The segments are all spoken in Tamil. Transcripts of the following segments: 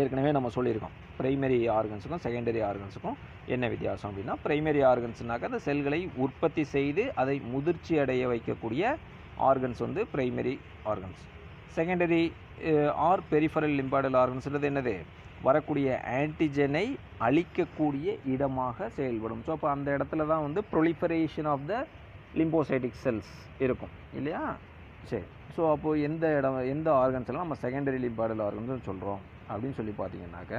ஏற்கனவே நம்ம சொல்லியிருக்கோம் பிரைமரி ஆர்கன்ஸுக்கும் செகண்டரி ஆர்கன்ஸுக்கும் என்ன வித்தியாசம் அப்படின்னா பிரைமரி ஆர்கன்ஸ்னாக்கா அந்த செல்களை உற்பத்தி செய்து அதை முதிர்ச்சி அடைய வைக்கக்கூடிய ஆர்கன்ஸ் வந்து primary organs secondary or peripheral lymphoid ஆர்கன்ஸ்ன்றது என்னது வரக்கூடிய ஆன்டிஜனை அழிக்கக்கூடிய இடமாக செயல்படும் ஸோ அப்போ அந்த இடத்துல தான் வந்து proliferation of the lymphocytic cells இருக்கும் இல்லையா சரி ஸோ அப்போது எந்த இடம் எந்த ஆர்கன்ஸ் எல்லாம் நம்ம செகண்டரி லிம்பாடல் ஆர்கன்ஸ் சொல்கிறோம் அப்படின்னு சொல்லி பார்த்தீங்கன்னாக்க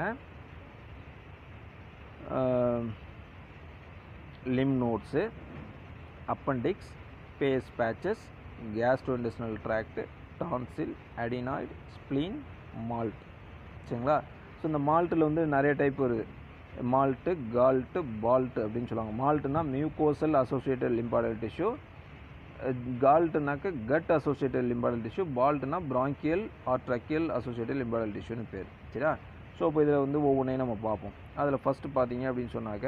lymph nodes appendix Peyer's patches gastrointestinal tract tonsil adenoid spleen MALT சரிங்களா ஸோ இந்த மால்ட்டில் வந்து நிறைய டைப் வருது மால்ட்டு கால்ட்டு பால்ட்டு அப்படின்னு சொல்லுவாங்க மால்ட்டுனா மியூகோசல் அசோசியேட்டட் லிம்பாடல் டிஷ்யூ கால்ட்டுனாக்க கட் அசோசியேட்டட் லிம்பாடல் டிஷ்யூ பால்ட்னா bronchial or tracheal associated lymphoid டிஷ்யூன்னு பேர் சரியா ஸோ இப்போ இதில் வந்து ஒவ்வொன்றையும் நம்ம பார்ப்போம் அதில் ஃபஸ்ட்டு பார்த்தீங்க அப்படின்னு சொன்னாக்க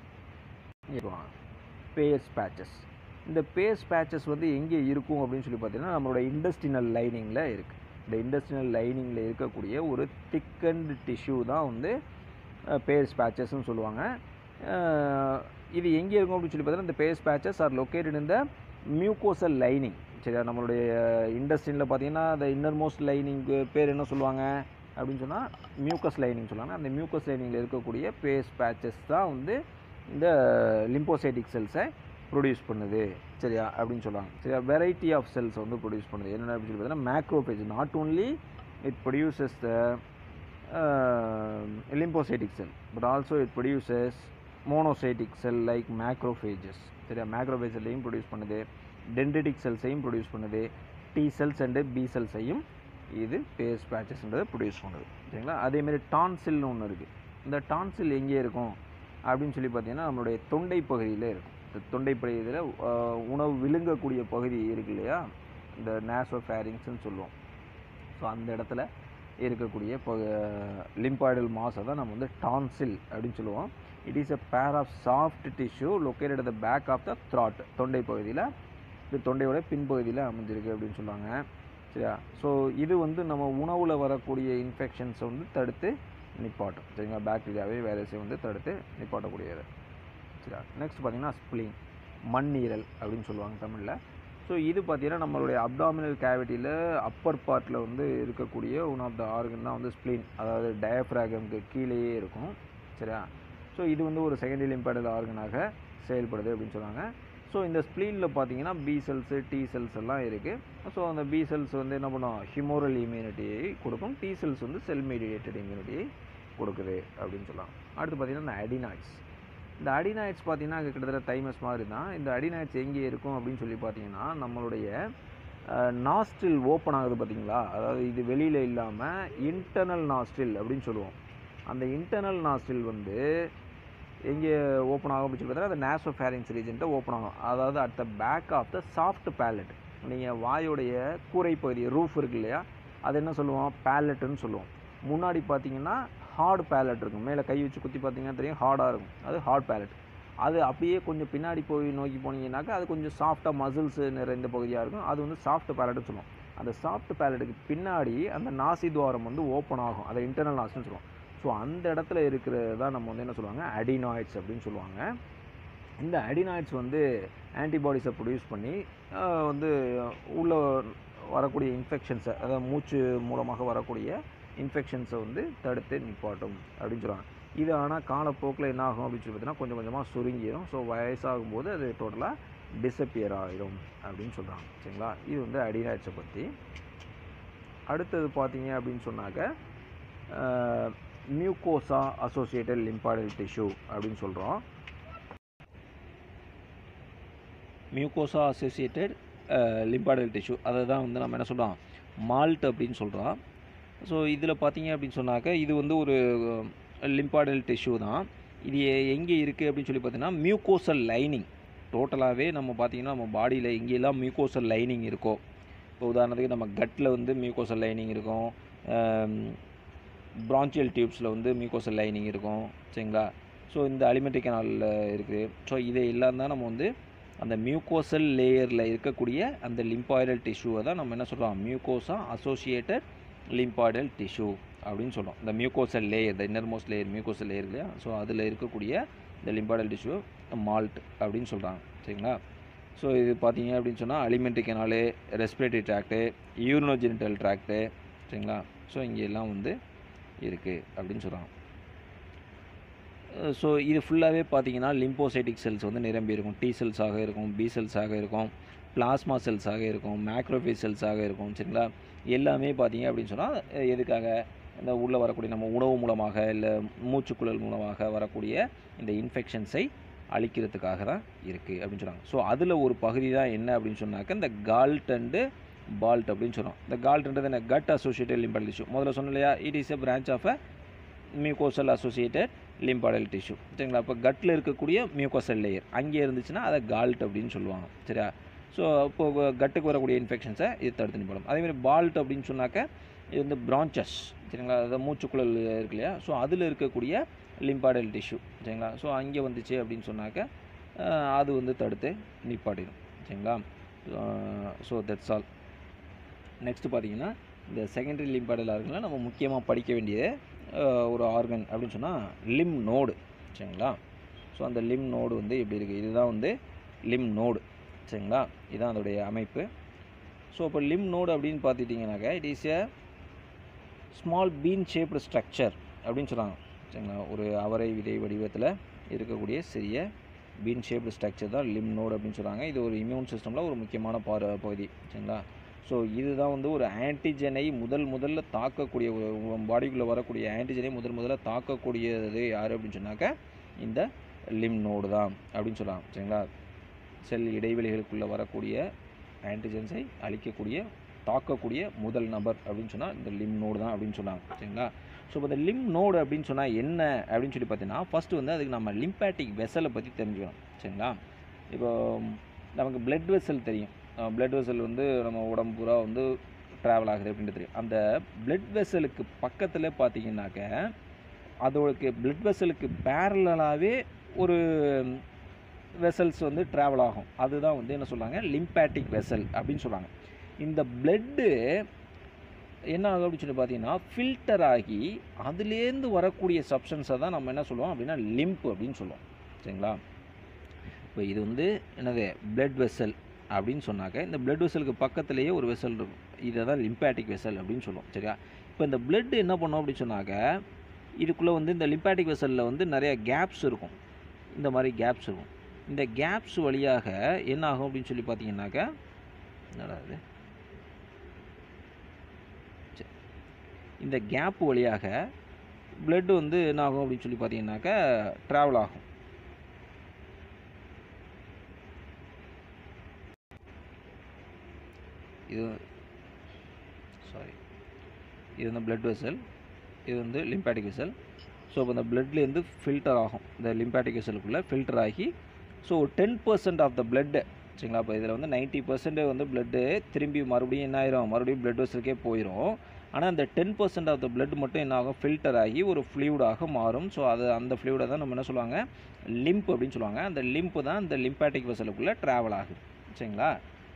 பேஸ் பேச்சஸ் இந்த பேஸ் பேச்சஸ் வந்து எங்கே இருக்கும் அப்படின்னு சொல்லி பார்த்தீங்கன்னா நம்மளோட இண்டஸ்ட்ரினல் லைனிங்கில் இருக்குது இந்த இண்டஸ்ட்ரினல் லைனிங்கில் இருக்கக்கூடிய ஒரு திக்கண்ட் டிஷ்யூ தான் வந்து பேஸ் பேச்சஸ்ன்னு சொல்லுவாங்க அஹ் இது எங்கே இருக்கும் அப்படின்னு சொல்லி பார்த்தீங்கன்னா இந்த பேஸ் பேச்சஸ் ஆர் லொக்கேட்டட் இந்த மியூகோசல் லைனிங் சரியா நம்மளுடைய இண்டஸ்ட்ரியில் பார்த்தீங்கன்னா அந்த இன்னர் மோஸ்ட் லைனிங்க்கு பேர் என்ன சொல்லுவாங்க அப்படின்னு சொன்னால் மியூக்கஸ் லைனிங் சொல்லுவாங்க அந்த மியூக்கஸ் லைனிங்கில் இருக்கக்கூடிய பேஸ் பேச்சஸ் தான் வந்து இந்த லிம்போசைட்டிக் செல்ஸை ப்ரொடியூஸ் பண்ணுது சரியா அப்படின்னு சொல்லுவாங்க சரியா வெரைட்டி ஆஃப் செல்ஸ் வந்து ப்ரொடியூஸ் பண்ணுது என்னென்ன அப்படின்னு சொல்லி பார்த்தீங்கன்னா macrophage not only it produces the lymphocytic cell but also it produces monocytic cell like macrophages சரியா மேக்ரோபேஜ் செல்லையும் ப்ரொடியூஸ் பண்ணுது டென்டிட்டிக் செல்ஸையும் ப்ரொடியூஸ் பண்ணுது டி செல்ஸ் அண்டு பி செல்ஸையும் இது பேஸ் பேச்சஸ்ன்றதை ப்ரொடியூஸ் பண்ணுது சரிங்களா அதேமாரி டான்சில்னு ஒன்று இருக்குது இந்த டான்சில் எங்கே இருக்கும் அப்படின்னு சொல்லி பார்த்தீங்கன்னா நம்மளுடைய தொண்டை பகுதியில் இருக்கும் இந்த தொண்டை பகுதியில் உணவு விழுங்கக்கூடிய பகுதி இருக்கு இல்லையா இந்த நேசோ ஃபேரிங்ஸ்னு சொல்லுவோம் ஸோ அந்த இடத்துல இருக்கக்கூடிய லிம்பாய்டல் மாஸை தான் நம்ம வந்து டான்சில் அப்படின்னு சொல்லுவோம் it is a pair of soft tissue located at the back of the throat தொண்டை பகுதியில் இது தொண்டையோட பின்பகுதியில் அமைஞ்சிருக்கு அப்படின்னு சொல்லுவாங்க சரியா ஸோ இது வந்து நம்ம உணவில் வரக்கூடிய இன்ஃபெக்ஷன்ஸை வந்து தடுத்து நிப்பாட்டும் சரிங்களா பாக்டீரியாவே வைரஸை வந்து தடுத்து நிப்பாட்டக்கூடியது சரியா நெக்ஸ்ட் பார்த்தீங்கன்னா ஸ்ப்ளீன் மண்ணீரல் அப்படின்னு சொல்லுவாங்க தமிழில் ஸோ இது பார்த்தீங்கன்னா நம்மளுடைய அப்டாமினல் கேவிட்டியில் அப்பர் பார்ட்டில் வந்து இருக்கக்கூடிய ஒன் ஆஃப் த ஆர்கன் தான் வந்து ஸ்ப்ளீன் அதாவது டயஃப்ராகம்க்கு கீழேயே இருக்கும் சரியா ஸோ இது வந்து ஒரு செகண்டரி லிம்பேடல் ஆர்கனாக செயல்படுது அப்படின்னு சொல்லுவாங்க ஸோ இந்த ஸ்ப்ளீனில் பார்த்தீங்கன்னா பி செல்ஸு டி செல்ஸ் எல்லாம் இருக்குது ஸோ அந்த பி செல்ஸ் வந்து என்ன பண்ணும் ஹிமோரல் இம்யூனிட்டியை கொடுக்கும் டி செல்ஸ் வந்து செல் மீடியேட்டட் இம்யூனிட்டியை கொடுக்குது அப்படின்னு சொல்லலாம் அடுத்து பார்த்தீங்கன்னா இந்த அடினாய்ட்ஸ் இந்த அடினாய்ட்ஸ் பார்த்தீங்கன்னா அது கிட்டத்தட்ட தைமஸ் மாதிரி தான் இந்த அடினாய்ட்ஸ் எங்கே இருக்கும் அப்படின்னு சொல்லி பார்த்தீங்கன்னா நம்மளுடைய நாஸ்ட்ரில் ஓப்பன் ஆகுது பார்த்தீங்களா அதாவது இது வெளியில் இல்லாமல் இன்டர்னல் நாஸ்ட்ரில் அப்படின்னு சொல்லுவோம் அந்த இன்டர்னல் நாஸ்ட்ரில் வந்து எங்கே ஓப்பன் ஆகும் அப்படின்னு சொல்லி பார்த்தீங்கன்னா அந்த நேசோ ஃபேரிங்ஸ் ரீஜன்ட்டை ஓப்பன் ஆகும் அதாவது at the back of the soft palate நீங்கள் வாயுடைய கூரை பகுதி ரூஃப் இருக்கு இல்லையா அது என்ன சொல்லுவோம் பேலட்டுன்னு சொல்லுவோம் முன்னாடி பார்த்தீங்கன்னா ஹார்ட் பேலட் இருக்கும் மேலே கை வச்சு குத்தி பார்த்தீங்கன்னா தெரியும் ஹார்டாக இருக்கும் அது ஹார்ட் பேலட் அது அப்படியே கொஞ்சம் பின்னாடி போய் நோக்கி போனீங்கன்னாக்கா அது கொஞ்சம் சாஃப்டாக மசில்ஸ் நிறைந்த பகுதியாக இருக்கும் அது வந்து சாஃப்ட் பேலட்னு சொல்லுவோம் அந்த சாஃப்ட் பேலட்டுக்கு பின்னாடி அந்த நாசி துவாரம் வந்து ஓப்பன் ஆகும் அதை இன்டர்னல் நாஸ்ன்னு சொல்லுவோம் ஸோ அந்த இடத்துல இருக்கிறது தான் நம்ம வந்து என்ன சொல்லுவாங்க அடினாய்ட்ஸ் அப்படின்னு சொல்லுவாங்க இந்த அடினாய்ட்ஸ் வந்து ஆன்டிபாடிஸை ப்ரொடியூஸ் பண்ணி ஆஹ், வந்து உள்ள வரக்கூடிய இன்ஃபெக்ஷன்ஸை அதாவது மூச்சு மூலமாக வரக்கூடிய இன்ஃபெக்ஷன்ஸை வந்து தடுத்து நிப்பாட்டும் அப்படின்னு சொல்லுவாங்க இது ஆனால் காலப்போக்கில் என்ன ஆகும் அப்படின்னு சொல்லி பார்த்தீங்கன்னா கொஞ்சம் கொஞ்சமாக சுருங்கிடும் ஸோ வயசாகும்போது அது டோட்டலாக டிஸப்பியர் ஆகிடும் அப்படின்னு சொல்கிறாங்க சரிங்களா இது வந்து அடினாய்ட்ஸை பற்றி அடுத்தது பார்த்தீங்க அப்படின்னு சொன்னாக்க மியூகோசா அசோசியேட்டட் லிம்பாடல் டிஷ்யூ அப்படின்னு சொல்கிறோம் மியூகோசா அசோசியேட்டட் லிம்பாடல் டிஷ்யூ அதை தான் வந்து நம்ம என்ன சொல்கிறோம் மால்ட் அப்படின்னு சொல்கிறோம் ஸோ இதில் பார்த்தீங்க அப்படின்னு சொன்னாக்க இது வந்து ஒரு லிம்பாடல் டிஷ்யூ தான் இது எ- எங்கே இருக்குது அப்படின்னு சொல்லி பார்த்தீங்கன்னா மியூகோசல் லைனிங் டோட்டலாகவே நம்ம பார்த்தீங்கன்னா நம்ம பாடியில் எங்கெல்லாம் மியூகோசல் லைனிங் இருக்கோ இப்போ உதாரணத்துக்கு நம்ம கட்டில் வந்து மியூகோசல் லைனிங் இருக்கும் பிரான்ச்சியல் டியூப்ஸில் வந்து மியூகோசல் லைனிங் இருக்கும் சரிங்களா ஸோ இந்த அலிமெண்ட்ரி கனாலில் இருக்குது ஸோ இதை எல்லாம் தான் நம்ம வந்து அந்த மியூகோசல் லேயரில் இருக்கக்கூடிய அந்த லிம்பாய்டல் டிஷ்யூவை தான் நம்ம என்ன சொல்கிறோம் மியூகோசா அசோசியேட்டட் லிம்பாய்டல் டிஷ்யூ அப்படின்னு சொல்கிறோம் இந்த மியூகோசல் லேயர் இந்த இன்னர்மோஸ்ட் லேயர் மியூகோசல் லேயர் இல்லையா ஸோ அதில் இருக்கக்கூடிய இந்த லிம்பாடல் டிஷ்யூ மால்ட் அப்படின்னு சொல்கிறாங்க சரிங்களா ஸோ இது பார்த்தீங்க அப்படின்னு சொன்னால் alimentary canal respiratory tract urinogenital tract சரிங்களா ஸோ இங்கே எல்லாம் வந்து இருக்குது அப்படின்னு சொல்கிறாங்க ஸோ இது ஃபுல்லாகவே பார்த்தீங்கன்னா லிம்போசைட்டிக் செல்ஸ் வந்து நிரம்பி இருக்கும் டி செல்ஸாக இருக்கும் பி செல்ஸாக இருக்கும் பிளாஸ்மா செல்ஸாக இருக்கும் மேக்ரோஃபேஸ் செல்ஸாக இருக்கும் சரிங்களா எல்லாமே பார்த்தீங்க அப்படின்னு சொன்னால் எதுக்காக இந்த உள்ளே வரக்கூடிய நம்ம உணவு மூலமாக இல்லை மூச்சுக்குழல் மூலமாக வரக்கூடிய இந்த இன்ஃபெக்ஷன்ஸை அழிக்கிறதுக்காக தான் இருக்குது அப்படின்னு சொன்னாங்க ஸோ அதில் ஒரு பகுதி தான் என்ன அப்படின்னு சொன்னாக்க இந்த கால்ட் அண்டு பால்ட் அப்படின்னு சொன்னோம் இந்த கால்ட்ன்றது என்ன கட் அசோசியேட்டட் லிம்பாடல் டிஷ்யூ முதல்ல சொன்னோம் இல்லையா it is a branch of a mucosal associated lymphoid tissue சரிங்களா இப்போ கட்டில் இருக்கக்கூடிய மியூகோசல் லேயர் அங்கே இருந்துச்சுன்னா அதை கால்ட் அப்படின்னு சொல்லுவாங்க சரியா ஸோ இப்போ கட்டுக்கு வரக்கூடிய இன்ஃபெக்ஷன்ஸை இது தடுத்து நிப்படும் அதேமாதிரி பால்ட் அப்படின்னு சொன்னாக்க இது வந்து பிரான்ச்சஸ் சரிங்களா அதாவது மூச்சுக்குழல் இருக்கு இல்லையா ஸோ அதில் இருக்கக்கூடிய லிம்பாடல் டிஷ்யூ சரிங்களா ஸோ அங்கே வந்துச்சு அப்படின்னு சொன்னாக்க அஹ், அது வந்து தடுத்து நிப்பாட்டிடும் சரிங்களா ஸோ தட்ஸ் ஆல் நெக்ஸ்ட் பார்த்தீங்கன்னா இந்த செகண்டரி லிம்பாடல் ஆர்கனில் நம்ம முக்கியமாக படிக்க வேண்டிய அஹ், ஒரு ஆர்கன் அப்படின்னு சொன்னால் லிம் நோடு சரிங்களா ஸோ அந்த லிம் நோடு வந்து எப்படி இருக்குது இதுதான் வந்து லிம் நோடு சரிங்களா இதுதான் அதோடைய அமைப்பு ஸோ இப்போ லிம் நோடு அப்படின்னு பார்த்துட்டிங்கனாக்கா it is a small bean shaped structure அப்படின்னு சொல்கிறாங்க சரிங்களா ஒரு அவரை விதை வடிவத்தில் இருக்கக்கூடிய சிறிய பீன் ஷேப்டு ஸ்ட்ரக்சர் தான் லிம் நோடு அப்படின்னு சொல்கிறாங்க இது ஒரு இம்யூன் சிஸ்டமில் ஒரு முக்கியமான பார பகுதி சரிங்களா ஸோ இதுதான் வந்து ஒரு ஆன்டிஜனை முதல் முதல்ல தாக்கக்கூடிய பாடிக்குள்ளே வரக்கூடிய ஆன்டிஜனை முதல் முதல்ல தாக்கக்கூடியது யார் அப்படின்னு சொன்னாக்க இந்த லிம் நோடு தான் அப்படின்னு சொல்கிறாங்க சரிங்களா செல் இடைவெளிகளுக்குள்ளே வரக்கூடிய ஆன்டிஜென்ஸை அழிக்கக்கூடிய தாக்கக்கூடிய முதல் நபர் அப்படின்னு சொன்னால் இந்த லிம் நோடு தான் அப்படின்னு சொன்னாங்க சரிங்களா ஸோ இப்போ இந்த லிம் நோடு அப்படின்னு சொன்னால் என்ன அப்படின்னு சொல்லி பார்த்தீங்கன்னா ஃபஸ்ட்டு வந்து அதுக்கு நம்ம லிம்பேட்டிக் வெசலை பற்றி தெரிஞ்சுக்கணும் சரிங்களா இப்போ நமக்கு பிளட் வெசல் தெரியும் பிளட் வெசல் வந்து நம்ம உடம்பு பூரா வந்து ட்ராவல் ஆகுது அப்படின்றது தெரியும் அந்த பிளட் வெசலுக்கு பக்கத்தில் பார்த்தீங்கன்னாக்க அதோடக்கு பிளட் வெசலுக்கு பேரலாகவே ஒரு வெசல்ஸ் வந்து ட்ராவல் ஆகும் அதுதான் வந்து என்ன சொல்கிறாங்க லிம்பேட்டிக் வெசல் அப்படின்னு சொல்கிறாங்க இந்த பிளட்டு என்ன ஆகும் அப்படின்னு சொல்லி பார்த்தீங்கன்னா ஃபில்டர் ஆகி அதுலேருந்து வரக்கூடிய சப்ஸ்டன்ஸை தான் நம்ம என்ன சொல்லுவோம் அப்படின்னா லிம்ப் அப்படின்னு சொல்லுவோம் சரிங்களா இப்போ இது வந்து என்னது பிளட் வெசல் அப்படின்னு சொன்னாக்க இந்த பிளட் வெசலுக்கு பக்கத்துலேயே ஒரு வெசல் இருக்கும் இதை தான் லிம்பேட்டிக் வெசல் அப்படின்னு சொல்லுவோம் சரியா இப்போ இந்த பிளட் என்ன பண்ணோம் அப்படின்னு சொன்னாக்க இதுக்குள்ளே வந்து இந்த லிம்பேட்டிக் வெசலில் வந்து நிறைய கேப்ஸ் இருக்கும் இந்த மாதிரி கேப்ஸ் இருக்கும் இந்த கேப்ஸ் வழியாக என்ன ஆகும் அப்படின்னு சொல்லி பார்த்தீங்கன்னாக்க என்னடா இது சரி. இந்த கேப் வழியாக blood வந்து என்ன ஆகும் அப்படின்னு சொல்லி பார்த்தீங்கன்னாக்க ட்ராவல் ஆகும் இது சாரி இது வந்து blood vessel இது வந்து லிம்பாட்டிக் வெசல் ஸோ இப்போ இந்த பிளட்லேருந்து ஃபில்டர் ஆகும் இந்த லிம்பாட்டிக் வெசலுக்குள்ளே ஃபில்டர் ஆகி so ten percent of the blood சரிங்களா இப்போ இதில் வந்து நைன்ட்டி பர்சன்ட் வந்து பிளட்டு திரும்பி மறுபடியும் என்ன ஆயிரும் மறுபடியும் பிளட் வெசலுக்கே போயிடும் ஆனால் அந்த ten percent of the blood மட்டும் என்ன ஆகும் ஃபில்டர் ஆகி ஒரு ஃப்ளூடாக மாறும் ஸோ அது அந்த ஃப்ளூடை தான் நம்ம என்ன சொல்லுவாங்க லிம்ப் அப்படின்னு சொல்லுவாங்க அந்த லிம்ப் தான் இந்த லிம்பாட்டிக் வெசலுக்குள்ளே ட்ராவல் ஆகுது சரிங்களா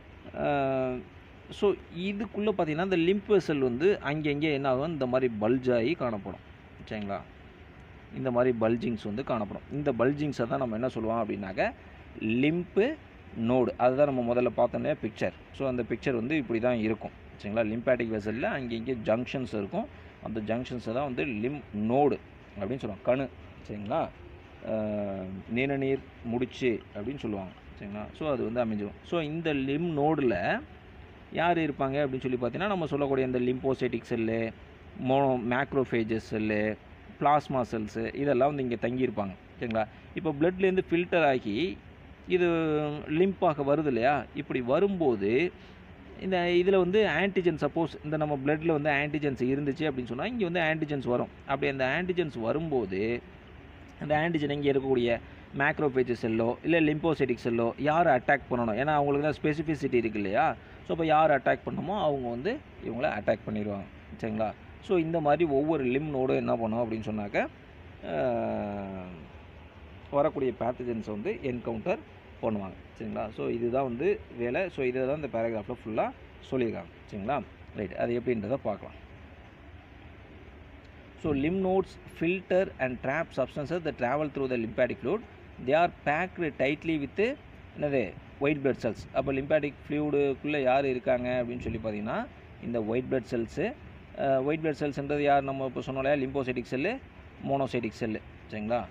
ஸோ இதுக்குள்ளே பார்த்தீங்கன்னா இந்த லிம்ப் வெசல் வந்து அங்கங்கே என்ன ஆகும் இந்த மாதிரி பல்ஜ் ஆகி காணப்படும் சரிங்களா இந்த மாதிரி பல்ஜிங்ஸ் வந்து காணப்படும் இந்த பல்ஜிங்ஸை தான் நம்ம என்ன சொல்லுவோம் அப்படின்னாக்க லிம்ப்பு நோடு அதுதான் நம்ம முதல்ல பார்த்தோன்னே பிக்சர் ஸோ அந்த பிக்சர் வந்து இப்படி தான் இருக்கும் சரிங்களா லிம்பாட்டிக் வெசலில் அங்கே இங்கே ஜங்ஷன்ஸ் இருக்கும் அந்த ஜங்ஷன்ஸை தான் வந்து லிம் நோடு அப்படின்னு சொல்லுவாங்க கணு சரிங்களா அஹ், நீணநீர் முடிச்சு அப்படின்னு சொல்லுவாங்க சரிங்களா ஸோ அது வந்து அமைஞ்சிடும் ஸோ இந்த லிம் நோடில் யார் இருப்பாங்க அப்படின்னு சொல்லி பார்த்தீங்கன்னா நம்ம சொல்லக்கூடிய இந்த lymphocytic cell mono macrophages cell plasma cells இதெல்லாம் வந்து இங்கே தங்கியிருப்பாங்க சரிங்களா இப்போ பிளட்லேருந்து ஃபில்டர் ஆகி இது லிம்பாக வருது இல்லையா இப்படி வரும்போது இந்த இதில் வந்து ஆன்டிஜென் சப்போஸ் இந்த நம்ம பிளட்டில் வந்து ஆன்டிஜென்ஸ் இருந்துச்சு அப்படின்னு சொன்னால் இங்கே வந்து ஆன்டிஜென்ஸ் வரும் அப்படி அந்த ஆன்டிஜென்ஸ் வரும்போது அந்த ஆன்டிஜன் இங்கே இருக்கக்கூடிய மேக்ரோபேஜ் செல்லோ இல்லை லிம்போசைட்டிக் செல்லோ யார் அட்டாக் பண்ணணும் ஏன்னா அவங்களுக்கு தான் ஸ்பெசிஃபிசிட்டி இருக்கு இல்லையா ஸோ இப்போ யார் அட்டாக் பண்ணணுமோ அவங்க வந்து இவங்கள அட்டாக் பண்ணிடுவாங்க சரிங்களா ஸோ இந்த மாதிரி ஒவ்வொரு லிம் நோடும் என்ன பண்ணும் அப்படின்னு சொன்னாக்க ஆஹ், வரக்கூடிய பேத்தஜன்ஸை வந்து என்கவுண்டர் பண்ணுவாங்க சரிங்களா ஸோ இதுதான் வந்து வேலை ஸோ இதை தான் இந்த பேராகிராஃபில் ஃபுல்லாக சொல்லியிருக்காங்க சரிங்களா ரைட் அது எப்படின்றத பார்க்கலாம் so lymph nodes filter and trap substances the travel through the lymphatic fluid they are packed tightly with என்னது ஒயிட் பிளட் செல்ஸ் அப்போ லிம்பாட்டிக் ஃப்ளூடுக்குள்ளே யார் இருக்காங்க அப்படின்னு சொல்லி பார்த்தீங்கன்னா இந்த white blood cells white blood செல்ஸ்ன்றது யார் நம்ம இப்போ சொன்னோம் இல்லையா லிம்போசைட்டிக் செல்லு மோனோசைட்டிக் செல்லு சரிங்களா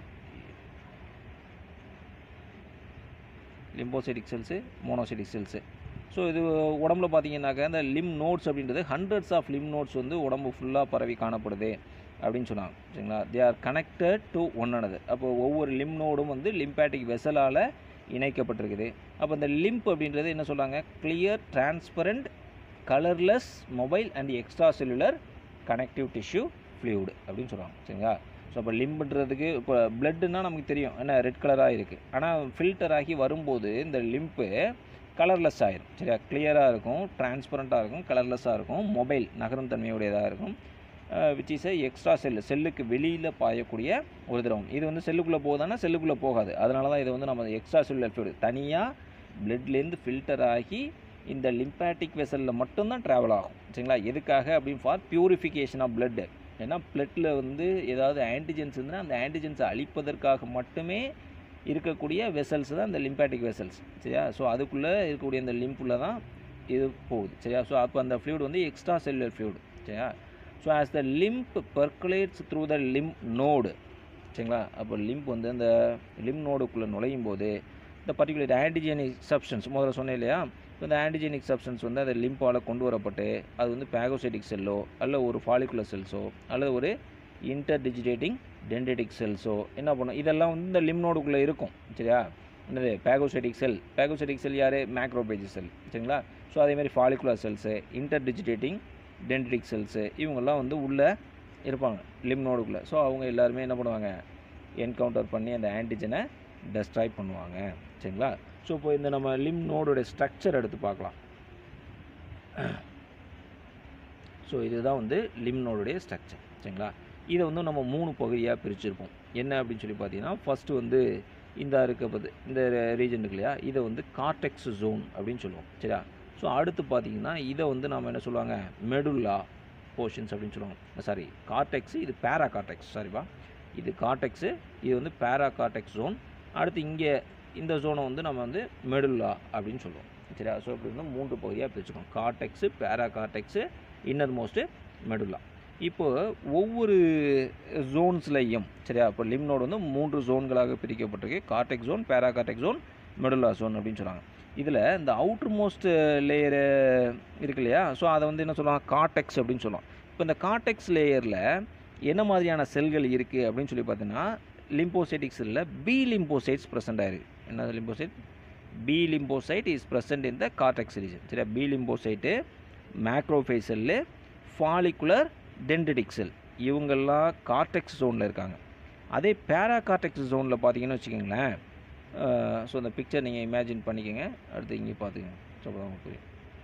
lymphocytic cells monocytic cells so இது உடம்புல பார்த்தீங்கன்னாக்கா இந்த லிம் நோட்ஸ் அப்படின்றது ஹண்ட்ரட்ஸ் ஆஃப் லிம் நோட்ஸ் வந்து உடம்பு ஃபுல்லாக பரவி காணப்படுது அப்படின்னு சொன்னாங்க சரிங்களா they are connected to one another அப்போ ஒவ்வொரு லிம் நோடும் வந்து லிம்பேட்டிக் வெசலால் இணைக்கப்பட்டிருக்குது அப்போ இந்த லிம்ப் அப்படின்றது என்ன சொல்கிறாங்க clear transparent colourless mobile and extracellular connective tissue fluid அப்படின்னு சொல்கிறாங்க சரிங்களா ஸோ அப்போ லிம்புன்றதுக்கு இப்போ பிளட்டுன்னா நமக்கு தெரியும் என்ன ரெட் கலராக இருக்குது ஆனால் ஃபில்டர் ஆகி வரும்போது இந்த லிம்ப்பு கலர்லெஸ் ஆயிரும் சரியா கிளியராக இருக்கும் டிரான்ஸ்பரண்ட்டாக இருக்கும் கலர்லெஸ்ஸாக இருக்கும் மொபைல் நகரும் தன்மையுடையதாக இருக்கும் விச் இஸ் எக்ஸ்ட்ரா செல்லு செல்லுக்கு வெளியில் பாயக்கூடிய ஒரு திரவம் இது வந்து செல்லுக்குள்ளே போகுதானா செல்லுக்குள்ளே போகாது அதனால தான் இது வந்து நம்ம எக்ஸ்ட்ரா செல்லுலர் ஃப்ளூயிட் தனியாக பிளட்லேருந்து ஃபில்டர் ஆகி இந்த லிம்பாட்டிக் வெசலில் மட்டும்தான் ட்ராவல் ஆகும் சரிங்களா எதுக்காக அப்படின்னு ஃபார் பியூரிஃபிகேஷன் ஆஃப் blood ஏன்னா பிளட்டில் வந்து ஏதாவது ஆன்டிஜென்ஸ் இருந்ததுன்னா அந்த ஆன்டிஜென்ஸை அழிப்பதற்காக மட்டுமே இருக்கக்கூடிய வெசல்ஸ் தான் இந்த லிம்பாட்டிக் வெசல்ஸ் சரியா ஸோ அதுக்குள்ளே இருக்கக்கூடிய இந்த லிம்புள்ள தான் இது போகுது சரியா ஸோ அப்போ அந்த ஃப்ளூயிட் வந்து எக்ஸ்ட்ரா செல்லுலர் ஃப்ளூயிட் சரியா so as the lymph percolates through the lymph node சரிங்களா அப்போ லிம்ப் வந்து அந்த லிம் நோடுக்குள்ளே நுழையும் போது இந்த பர்டிகுலர் ஆன்டிஜெனிக் சப்ஸ்டன்ஸ் முதல்ல சொன்னேன் இல்லையா இப்போ இந்த ஆன்டிஜெனிக் சப்ஸ்டன்ஸ் வந்து அந்த லிம்பால் கொண்டு வரப்பட்டு அது வந்து பேகோசைட்டிக் செல்லோ அல்ல ஒரு ஃபாலிகுலர் செல்ஸோ அல்லது ஒரு இன்டர்டிஜிடேட்டிங் டென்டேட்டிக் செல்ஸோ என்ன பண்ணும் இதெல்லாம் வந்து இந்த லிம் நோடுக்குள்ளே இருக்கும் சரியா என்னது பேகோசைட்டிக் செல் பேகோசைட்டிக் செல் யார் மேக்ரோபேஜ் செல் சரிங்களா ஸோ அதேமாதிரி follicular cells interdigitating dendritic cells இவங்கெல்லாம் வந்து உள்ளே இருப்பாங்க லிம் நோடுக்குள்ளே ஸோ அவங்க எல்லாருமே என்ன பண்ணுவாங்க என்கவுண்டர் பண்ணி அந்த ஆன்டிஜனை டெஸ்ட்ராய் பண்ணுவாங்க சரிங்களா ஸோ இப்போ இந்த நம்ம லிம் நோடோட ஸ்ட்ரக்சர் எடுத்து பார்க்கலாம் ஸோ இதுதான் வந்து லிம் நோடுடைய ஸ்ட்ரக்சர் சரிங்களா இதை வந்து நம்ம மூணு பகுதியாக பிரிச்சிருப்போம் என்ன அப்படின்னு சொல்லி பார்த்தீங்கன்னா ஃபஸ்ட்டு வந்து இந்த இருக்கப்பது இந்த ரீஜன் இருக்கு இல்லையா இதை வந்து கார்டெக்ஸ் ஜோன் அப்படின்னு சொல்லுவோம் சரியா ஸோ அடுத்து பார்த்தீங்கன்னா இதை வந்து நம்ம என்ன சொல்லுவாங்க மெடுல்லா போர்ஷன்ஸ் அப்படின்னு சொல்லுவாங்க சாரி கார்டெக்ஸ் இது பேரா கார்டெக்ஸ் சாரிப்பா இது கார்டெக்ஸு இது வந்து பேரா கார்டெக்ஸ் ஜோன் அடுத்து இங்கே இந்த ஜோனை வந்து நம்ம வந்து மெடுல்லா அப்படின்னு சொல்லுவோம் சரியா ஸோ இப்படி வந்து மூன்று பகுதியாக பிரிச்சுக்கோம் cortex paracortex innermost medulla இப்போ ஒவ்வொரு ஜோன்ஸ்லையும் சரியா இப்போ லிம் நோடு வந்து மூன்று ஜோன்களாக பிரிக்கப்பட்டிருக்கு cortex zone paracortex zone medulla zone அப்படின்னு சொல்கிறாங்க இதில் இந்த அவுட்டர் மோஸ்ட் லேயரு இருக்கு இல்லையா ஸோ அதை வந்து என்ன சொல்லுவாங்க கார்டெக்ஸ் அப்படின்னு சொல்லுவோம் இப்போ இந்த கார்டெக்ஸ் லேயரில் என்ன மாதிரியான செல்கள் இருக்குது அப்படின்னு சொல்லி பார்த்தீங்கன்னா லிம்போசைட்டிக் செல்லில் பி லிம்போசைட்ஸ் ப்ரெசென்ட் ஆயிருக்கு என்ன lymphocyte B lymphocyte is present in the cortex region சரியா B lymphocyte macrophages cell follicular dendritic cell இவங்கெல்லாம் கார்டெக்ஸ் ஜோனில் இருக்காங்க அதே பேரா கார்டெக்ஸ் ஜோனில் பார்த்தீங்கன்னு வச்சுக்கோங்களேன் ஸோ அந்த பிக்சர் நீங்கள் இமேஜின் பண்ணிக்கோங்க அடுத்து இங்கே பார்த்துக்கங்க ஸோ அப்போ தான் புரியும்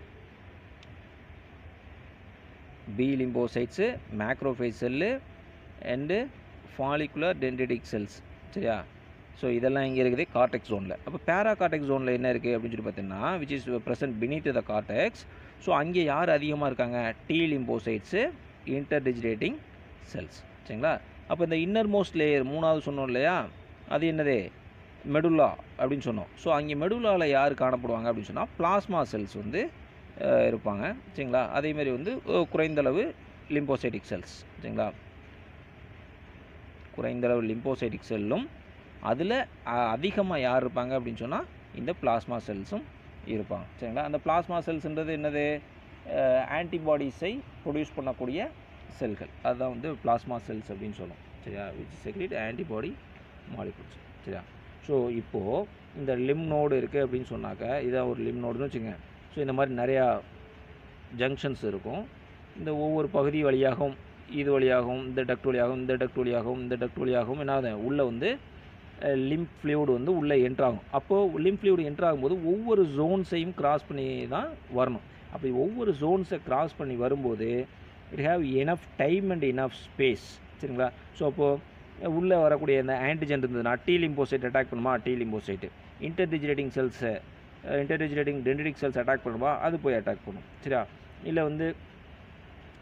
B lymphocytes macrophages cell and follicular dendritic cells சரியா ஸோ இதெல்லாம் இங்கே இருக்குது கார்டெக்ஸ் ஜோனில் அப்போ பேரா கார்டெக்ஸ் ஜோனில் என்ன இருக்குது அப்படின்னு சொல்லி பார்த்தீங்கன்னா which is present beneath the cortex so அங்கே யார் அதிகமாக இருக்காங்க டி லிம்போசைட்ஸு இன்டர்டிஜிடேட்டிங் செல்ஸ் சரிங்களா அப்போ இந்த இன்னர் மோஸ்ட் லேயர் மூணாவது சொன்னோம் இல்லையா அது என்னது மெடுல்லா அப்படின்னு சொன்னோம் ஸோ அங்கே மெடுல்லாவில் யார் காணப்படுவாங்க அப்படின்னு சொன்னால் பிளாஸ்மா செல்ஸ் வந்து அஹ், இருப்பாங்க சரிங்களா அதேமாரி வந்து அஹ், குறைந்தளவு லிம்போசைட்டிக் செல்ஸ் சரிங்களா குறைந்தளவு லிம்போசைட்டிக் செல்லும் அதில் அதிகமாக யார் இருப்பாங்க அப்படின்னு சொன்னால் இந்த பிளாஸ்மா செல்ஸும் இருப்பாங்க சரிங்களா அந்த பிளாஸ்மா செல்ஸ்ன்றது என்னது ஆன்டிபாடிஸை ப்ரொடியூஸ் பண்ணக்கூடிய செல்கள் அதுதான் வந்து பிளாஸ்மா செல்ஸ் அப்படின்னு சொல்லும் சரியா விச் செக்ரிட் ஆன்டிபாடி மாலிகுல்ஸ் சரியா ஸோ இப்போது இந்த லிம் நோடு இருக்குது அப்படின்னு சொன்னாக்க இதான் ஒரு லிம் நோடுன்னு வச்சுங்க ஸோ இந்த மாதிரி நிறையா ஜங்ஷன்ஸ் இருக்கும் இந்த ஒவ்வொரு பகுதி வழியாகவும் இது வழியாகவும் இந்த டக்ட் வழியாகவும் இந்த டக்ட் வழியாகவும் இந்த டக்ட் வழியாகவும் என்ன ஆகுது உள்ளே வந்து லிம்ப் ஃப்ளூடு வந்து உள்ளே என்ட்ராகும் அப்போது லிம்ப் ஃப்ளூடு என்ட்ராகும்போது ஒவ்வொரு ஜோன்ஸையும் கிராஸ் பண்ணி தான் வரணும் அப்படி ஒவ்வொரு ஜோன்ஸை கிராஸ் பண்ணி வரும்போது it have enough time and enough space சரிங்களா ஸோ அப்போது உள்ளே வரக்கூடிய இந்த ஆன்டிஜென் இருந்ததுன்னா டி லிம்போசைட் அட்டாக் பண்ணுமா டி லிம்போசைட்டு இன்டர்டிஜிரேட்டிங் செல்ஸை இன்டர்டிஜிரேட்டிங் டென்டிக் செல்ஸ் அட்டாக் பண்ணுமா அது போய் அட்டாக் பண்ணும் சரியா இல்லை வந்து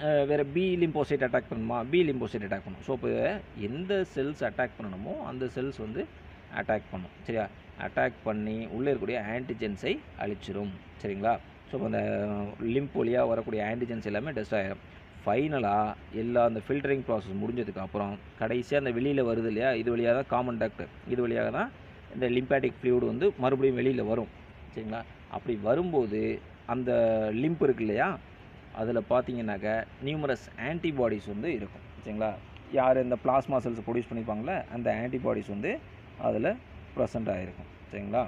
வேறு பி லிம்போசைட் அட்டாக் பண்ணணுமா பி லிம்போசைட் அட்டாக் பண்ணும் ஸோ இப்போ எந்த செல்ஸ் அட்டாக் பண்ணணுமோ அந்த செல்ஸ் வந்து அட்டாக் பண்ணும் சரியா அட்டாக் பண்ணி உள்ளே இருக்கக்கூடிய ஆன்டிஜென்ஸை அழிச்சிரும் சரிங்களா ஸோ இப்போ அந்த லிம்ப் வழியாக வரக்கூடிய ஆன்டிஜென்ஸ் எல்லாமே டெஸ்ட் ஆகிடும் ஃபைனலாக எல்லா அந்த ஃபில்டரிங் ப்ராசஸ் முடிஞ்சதுக்கு அப்புறம் கடைசியாக அந்த வெளியில் வருது இல்லையா இது வழியாக தான் காமன் டாக்டர் இது வழியாக தான் இந்த லிம்பாட்டிக் ஃப்ளூயிட் வந்து மறுபடியும் வெளியில் வரும் சரிங்களா அப்படி வரும்போது அந்த லிம்ப் இருக்கு இல்லையா அதில் பார்த்தீங்கன்னாக்க நியூமரஸ் ஆன்டிபாடிஸ் வந்து இருக்கும் சரிங்களா யார் இந்த பிளாஸ்மா செல்ஸ் ப்ரொடியூஸ் பண்ணியிருப்பாங்களே அந்த ஆன்டிபாடிஸ் வந்து அதில் ப்ரெசண்ட் ஆகிருக்கும் சரிங்களா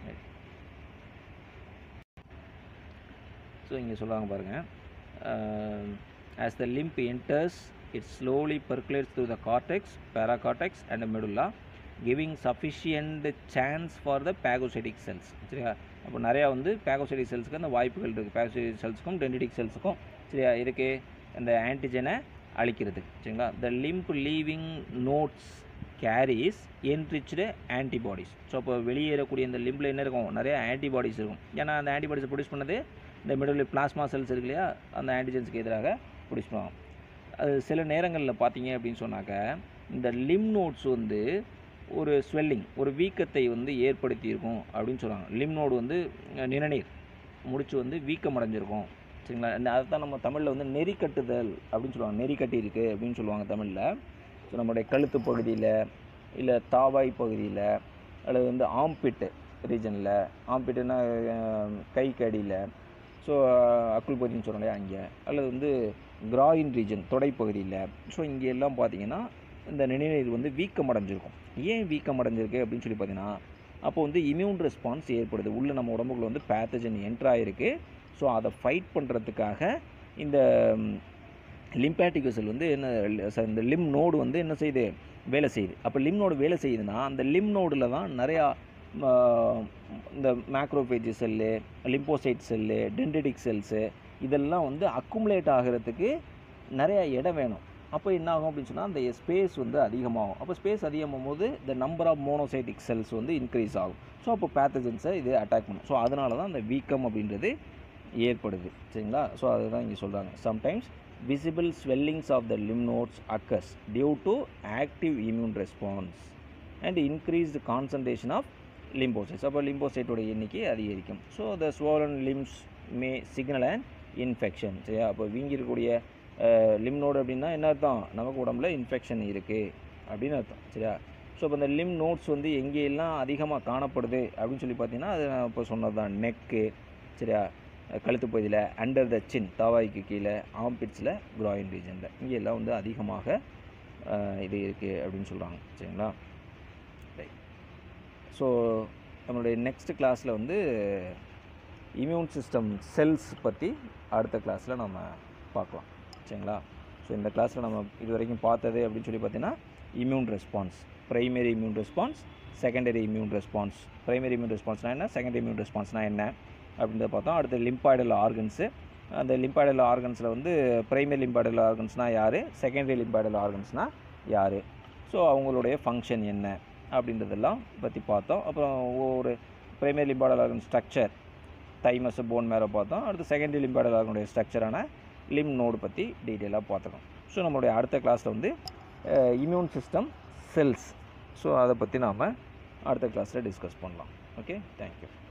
ஸோ இங்கே சொல்லுவாங்க பாருங்கள் as the lymph enters it slowly percolates through the cortex paracortex and medulla giving sufficient chance for the phagocytic cells சரியா அப்போ நிறையா வந்து பேகோசைடிக் செல்ஸுக்கு அந்த வாய்ப்புகள் இருக்குது பேகோசைடிக் செல்ஸுக்கும் டென்டிடிக் செல்ஸுக்கும் சரியா இதுக்கு அந்த ஆன்டிஜனை அழிக்கிறதுக்கு சரிங்களா the lymph leaving nodes carries enriched antibodies so அப்போ வெளியேறக்கூடிய இந்த லிம்பில் என்ன இருக்கும் நிறைய ஆன்டிபாடிஸ் இருக்கும் ஏன்னா அந்த ஆன்டிபாடிஸ் ப்ரொடியூஸ் பண்ணது இந்த மிடில் பிளாஸ்மா செல்ஸ் இருக்கு இல்லையா அந்த ஆன்டிஜென்ஸுக்கு எதிராக ப்ரொடியூஸ் பண்ணுவாங்க அது சில நேரங்களில் பார்த்தீங்க அப்படின்னு சொன்னாக்க இந்த லிம் நோட்ஸ் வந்து ஒரு ஸ்வெல்லிங் ஒரு வீக்கத்தை வந்து ஏற்படுத்தி இருக்கும் அப்படின்னு சொல்லுவாங்க லிம் நோடு வந்து அஹ், நிணநீர் முடிச்சு வந்து வீக்கம் அடைஞ்சிருக்கும் சரிங்களா இந்த அதுதான் நம்ம தமிழில் வந்து நெறி கட்டுதல் அப்படின்னு சொல்லுவாங்க நெறி கட்டி இருக்கு அப்படின்னு சொல்லுவாங்க தமிழில் ஸோ நம்மளுடைய கழுத்து பகுதியில் இல்லை தாவாய் பகுதியில் அல்லது வந்து ஆம்பிட்டு ரீஜனில் ஆம்பிட்டுன்னா கைக்கு அடியில் ஸோ அக்குள் பகுதின்னு சொல்கிறோம் இல்லையா அங்கே அல்லது வந்து கிராயின் ரீஜன் தொடைப்பகுதியில் ஸோ இங்கே எல்லாம் பார்த்தீங்கன்னா இந்த நிணநீர் வந்து வீக்கம் அடைஞ்சிருக்கும் ஏன் வீக்கம் அடைஞ்சிருக்கு அப்படின்னு சொல்லி பார்த்தீங்கன்னா அப்போ வந்து இம்யூன் ரெஸ்பான்ஸ் ஏற்படுது உள்ள நம்ம உடம்புக்குள்ள வந்து பேத்தஜன் என்ட்ரு ஆகிருக்கு ஸோ அதை ஃபைட் பண்ணுறதுக்காக இந்த லிம்பாட்டிக் வெசல் வந்து என்ன ச- இந்த லிம் நோடு வந்து என்ன செய்யுது வேலை செய்யுது அப்போ லிம் நோடு வேலை செய்யுதுன்னா அந்த லிம் நோடில் தான் நிறையா ஆ, இந்த macrophage cell lymphocyte cell dendritic cells இதெல்லாம் வந்து அக்குமுலேட் ஆகிறதுக்கு நிறையா இடம் வேணும் அப்போ என்ன ஆகும் அப்படின்னு சொன்னால் அந்த ஸ்பேஸ் வந்து அதிகமாகும் அப்போ ஸ்பேஸ் அதிகமாகும் போது இந்த நம்பர் ஆஃப் மோனோசைட்டிக் செல்ஸ் வந்து இன்க்ரீஸ் ஆகும் ஸோ அப்போ பேத்தஜென்ஸை இது அட்டாக் பண்ணும் ஸோ அதனால தான் அந்த வீக்கம் அப்படின்றது ஏற்படுது சரிங்களா ஸோ அதுதான் இங்கே சொல்கிறாங்க sometimes visible swellings of the lymph nodes occurs due to active immune response and increased concentration of lymphocytes அப்போ லிம்போசைட்டோட எண்ணிக்கை அதிகரிக்கும் so the swollen limbs may signal and infection சரியா அப்போ வீங்கிருக்கக்கூடிய லிம் நோடு அப்படின்னா என்ன அர்த்தம் நமக்கு உடம்புல இன்ஃபெக்ஷன் இருக்குது அப்படின்னு அர்த்தம் சரியா ஸோ இப்போ இந்த லிம் நோட்ஸ் வந்து எங்கெல்லாம் அதிகமாக காணப்படுது அப்படின்னு சொல்லி பார்த்தீங்கன்னா அது நான் இப்போ சொன்னது தான் நெக்கு சரியா கழுத்து பகுதியில் அண்டர் த சின் தாவாய்க்கு கீழே ஆம்பிட்ஸில் குராயின் ரீஜனில் இங்கே எல்லாம் வந்து அதிகமாக அஹ், இது இருக்குது அப்படின்னு சொல்கிறாங்க சரிங்களா ரைட் ஸோ நம்மளுடைய நெக்ஸ்ட் கிளாஸில் வந்து இம்யூன் சிஸ்டம் செல்ஸ் பற்றி அடுத்த கிளாஸில் நம்ம பார்க்கலாம் சரிங்களா ஸோ இந்த கிளாஸில் நம்ம இது வரைக்கும் பார்த்தது அப்படின்னு சொல்லி பார்த்தீங்கன்னா immune response primary immune response secondary immune response primary immune ரெஸ்பான்ஸ்னால் என்ன செகண்டரி இம்யூன் ரெஸ்பான்ஸ்னால் என்ன அப்படின்றத பார்த்தோம் அடுத்து லிம்பாய்டல் ஆர்கன்ஸு அந்த லிம்பாய்டல் ஆர்கன்ஸில் வந்து பிரைமரி லிம்பாய்டல் ஆர்கன்ஸ்னால் யார் செகண்டரி லிம்பாய்டல் ஆர்கன்ஸ்னால் யார் ஸோ அவங்களுடைய ஃபங்க்ஷன் என்ன அப்படின்றதெல்லாம் பற்றி பார்த்தோம் அப்புறம் ஒவ்வொரு primary lymphoidal organ structure thymus bone மேலே பார்த்தோம் அடுத்து செகண்டரி லிம்பாய்டல் ஆர்கனுடைய ஸ்ட்ரக்சரான லிம் நோடு பற்றி டீட்டெயிலாக பார்த்துக்கோம் ஸோ நம்மளுடைய அடுத்த கிளாஸில் வந்து இம்யூன் சிஸ்டம் செல்ஸ் ஸோ அதை பற்றி நாம் அடுத்த கிளாஸில் டிஸ்கஸ் பண்ணலாம் ஓகே தேங்க்யூ